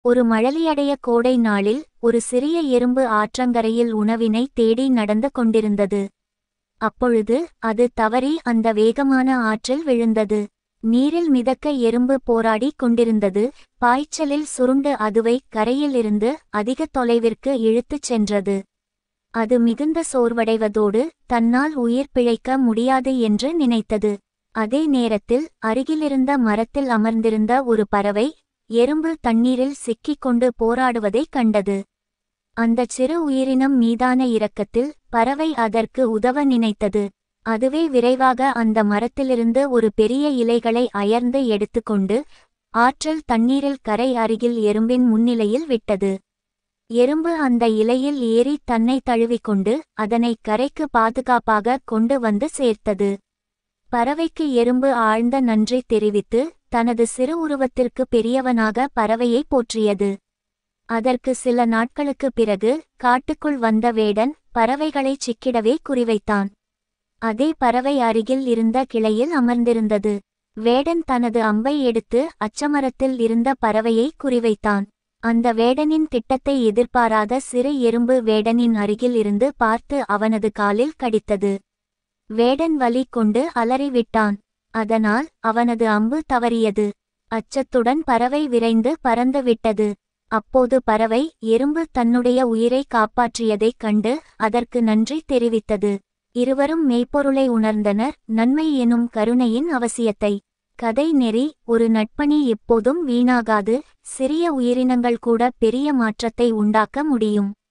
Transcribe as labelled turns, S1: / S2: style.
S1: ஒரு மழலையடைய கோடை நாளில் ஒரு சிறிய எறும்பு ஆற்றங்கரையில் உணவினை தேடி நடந்து கொண்டிருந்தது அப்பொழுது அது தவறி அந்த வேகமான ஆற்றில் விழுந்தது நீரில் மிதக்க எறும்பு போராடி கொண்டிருந்தது பாய்ச்சலில் சுருண்டு அதுவை கரையிலிருந்து அதிக தொலைவிற்கு இழுத்துச் சென்றது அது மிகுந்த சோர்வடைவதோடு தன்னால் உயிர் பிழைக்க முடியாது என்று நினைத்தது அதே நேரத்தில் அருகிலிருந்த மரத்தில் அமர்ந்திருந்த ஒரு பறவை எறும்பு தண்ணீரில் சிக்கிக் கொண்டு போராடுவதைக் கண்டது அந்தச் சிறு உயிரினம் மீதான இரக்கத்தில் பறவை அதற்கு உதவ நினைத்தது அதுவே விரைவாக அந்த மரத்திலிருந்து ஒரு பெரிய இலைகளை அயர்ந்து எடுத்துக்கொண்டு ஆற்றல் தண்ணீரில் கரை அருகில் எறும்பின் முன்னிலையில் விட்டது எறும்பு அந்த இலையில் ஏறி தன்னை தழுவிக்கொண்டு அதனை கரைக்கு பாதுகாப்பாக கொண்டு வந்து சேர்த்தது பறவைக்கு எறும்பு ஆழ்ந்த நன்றி தெரிவித்து தனது சிறு உருவத்திற்கு பெரியவனாக பறவையை போற்றியது அதற்கு சில நாட்களுக்குப் பிறகு காட்டுக்குள் வந்த வேடன் பறவைகளைச் சிக்கிடவே குறிவைத்தான் அதே பறவை அருகில் இருந்த கிளையில் அமர்ந்திருந்தது வேடன் தனது அம்பை எடுத்து அச்சமரத்தில் இருந்த பறவையை குறிவைத்தான் அந்த வேடனின் திட்டத்தை எதிர்பாராத சிறு எறும்பு வேடனின் அருகில் இருந்து பார்த்து அவனது காலில் கடித்தது வேடன் வலி கொண்டு அலறிவிட்டான் அதனால் அவனது அம்பு தவறியது அச்சத்துடன் பறவை விரைந்து பறந்து விட்டது அப்போது பறவை எறும்பு தன்னுடைய உயிரை காப்பாற்றியதைக் கண்டு அதற்கு நன்றி தெரிவித்தது இருவரும் மெய்ப்பொருளை உணர்ந்தனர் நன்மை எனும் கருணையின் அவசியத்தை கதை நெறி ஒரு நட்பணி எப்போதும் வீணாகாது சிறிய உயிரினங்கள் கூட பெரிய மாற்றத்தை உண்டாக்க முடியும்